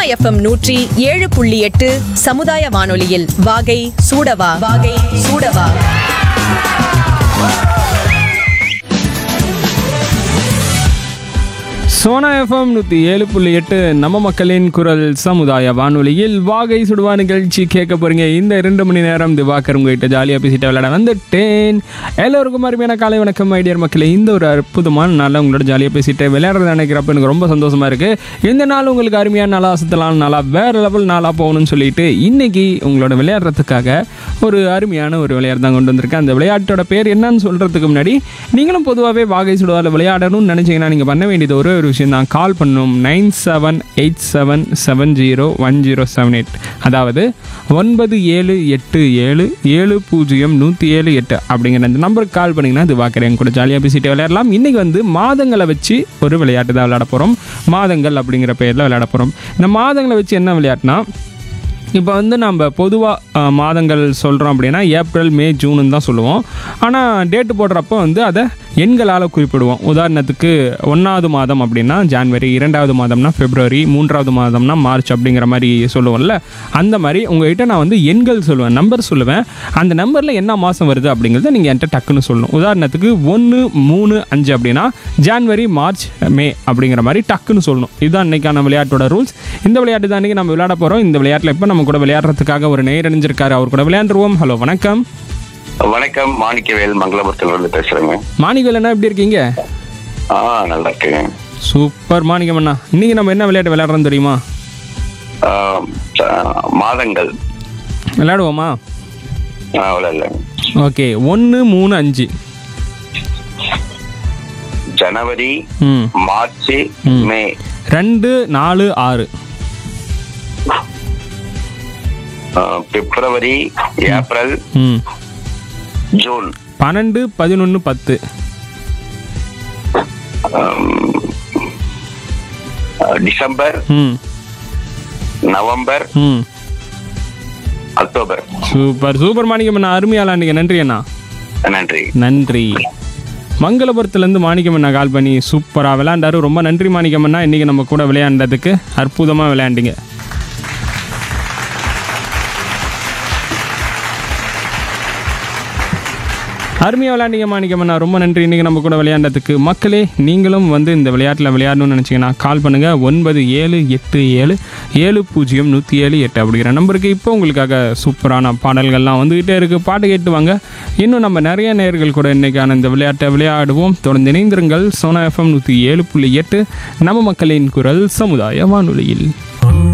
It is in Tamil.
எஃப்எம் நூற்றி ஏழு புள்ளி எட்டு சமுதாய வானொலியில் வாகை சூடவா வாகை சூடவா சோனா எஃப்எம் நூற்றி ஏழு புள்ளி எட்டு நம்ம மக்களின் குரல் சமுதாய வானொலியில் வாகை சுடுவா நிகழ்ச்சி கேட்க போறீங்க இந்த இரண்டு மணி நேரம் திவாகர் உங்ககிட்ட ஜாலியாக பேசிட்டு விளையாட வந்துட்டேன் எல்லோருக்கும் அருமையான காலை வணக்கம் ஐடியர் மக்களே இந்த ஒரு அற்புதமான நாளில் உங்களோட ஜாலியாக பேசிட்டு விளையாடுறது நினைக்கிறப்ப எனக்கு ரொம்ப சந்தோஷமா இருக்கு இந்த நாள் உங்களுக்கு அருமையான நாளா அசத்தலான நாளா வேற லெவல் நாளாக போகணும்னு சொல்லிட்டு இன்னைக்கு உங்களோட விளையாடுறதுக்காக ஒரு அருமையான ஒரு விளையாட்டு தான் கொண்டு வந்திருக்கேன் அந்த விளையாட்டோட பேர் என்னன்னு சொல்றதுக்கு முன்னாடி நீங்களும் பொதுவாகவே வாகை சுடுவாரில் விளையாடணும்னு நினைச்சீங்கன்னா நீங்கள் பண்ண வேண்டியது ஒரே ஒரு விஷயம் தான் கால் பண்ணணும் nine seven eight seven seven zero one zero seven eight அதாவது ஒன்பது ஏழு எட்டு ஏழு ஏழு பூஜ்ஜியம் நூற்றி ஏழு எட்டு அப்படிங்கிற அந்த நம்பருக்கு கால் பண்ணிங்கன்னா இது பார்க்குறேன் கூட ஜாலியாக பேசிட்டு விளையாடலாம் இன்றைக்கி வந்து மாதங்களை வச்சு ஒரு விளையாட்டு தான் விளையாட போகிறோம் மாதங்கள் அப்படிங்கிற பேரில் விளையாட போகிறோம் இந்த மாதங்களை வச்சு என்ன விளையாட்டுனா இப்போ வந்து நம்ம பொதுவாக மாதங்கள் சொல்கிறோம் அப்படின்னா ஏப்ரல் மே ஜூன் தான் சொல்லுவோம் ஆனால் டேட்டு போடுறப்போ வந்து அதை எண்களால் குறிப்பிடுவோம் உதாரணத்துக்கு ஒன்றாவது மாதம் அப்படின்னா ஜான்வரி இரண்டாவது மாதம்னா பிப்ரவரி மூன்றாவது மாதம்னா மார்ச் அப்படிங்கிற மாதிரி சொல்லுவோம்ல அந்த மாதிரி உங்ககிட்ட நான் வந்து எண்கள் சொல்லுவேன் நம்பர் சொல்லுவேன் அந்த நம்பரில் என்ன மாதம் வருது அப்படிங்கிறத நீங்கள் என்கிட்ட டக்குன்னு சொல்லணும் உதாரணத்துக்கு ஒன்று மூணு அஞ்சு அப்படின்னா ஜான்வரி மார்ச் மே அப்படிங்கிற மாதிரி டக்குன்னு சொல்லணும் இதுதான் இன்னைக்கான விளையாட்டோட ரூல்ஸ் இந்த விளையாட்டு தான் இன்றைக்கி நம்ம விளையாட போகிறோம் இந்த விளையாட்டில் இப்போ நம்ம கூட விளையாடுறதுக்காக ஒரு நேர் அணிஞ்சிருக்காரு அவர் கூட விளையாண்டுருவோம் ஹலோ வணக்கம் வணக்கம் மாணிக்கவேல் மங்களபுரத்துல இருந்து பேசுறேங்க மாணிகள் என்ன எப்படி இருக்கீங்க ஆ நல்லா இருக்கேங்க சூப்பர் மாணிக்கம் அண்ணா இன்னைக்கு நம்ம என்ன விளையாட்டு விளையாடுறோம் தெரியுமா ஆ, ச- மாதங்கள் விளையாடுவோமா ஆ, அவ்வளோ இல்லைங்க ஓகே ஒன்று மூணு அஞ்சு ஜனவரி ம் மார்ச் மே ரெண்டு நாலு ஆறு ஆ, பிப்ரவரி ஏப்ரல் ம் ஜூன் பன்னெண்டு பதினொன்று பத்து ஆம், ஆ, டிசம்பர் ம் நவம்பர் ம் அக்டோபர் சூப்பர் சூப்பர் மாணிக்கம் அண்ணா அருமையாளா நீங்கள் நன்றி அண்ணா நன்றி நன்றி மங்களபுரத்துலேருந்து மாணிக்கம் அண்ணா கால் பண்ணி சூப்பராக விளையாண்டாரு ரொம்ப நன்றி மாணிக்கம் அண்ணா இன்றைக்கி நம்ம கூட விளையாண்டதுக்கு அற்புதமாக விளையாண்டீங்க அருமையாக விளையாண்டீங்க மாணிக்கம் அண்ணா ரொம்ப நன்றி இன்றைக்கி நம்ம கூட விளையாண்டதுக்கு மக்களே நீங்களும் வந்து இந்த விளையாட்டில் விளையாடணும்னு நினச்சிங்கன்னா கால் பண்ணுங்கள் ஒன்பது ஏழு எட்டு ஏழு ஏழு பூஜ்ஜியம் நூற்றி ஏழு எட்டு அப்படிங்கிற நம்பருக்கு இப்போ உங்களுக்காக சூப்பரான பாடல்கள்லாம் வந்துக்கிட்டே இருக்குது பாட்டு கேட்டு வாங்க இன்னும் நம்ம நிறைய நேர்கள் கூட இன்றைக்கான இந்த விளையாட்டை விளையாடுவோம் தொடர்ந்து இணைந்திருங்கள் சோனா எஃப்எம் நூற்றி ஏழு புள்ளி எட்டு நம்ம மக்களின் குரல் சமுதாய வானொலியில்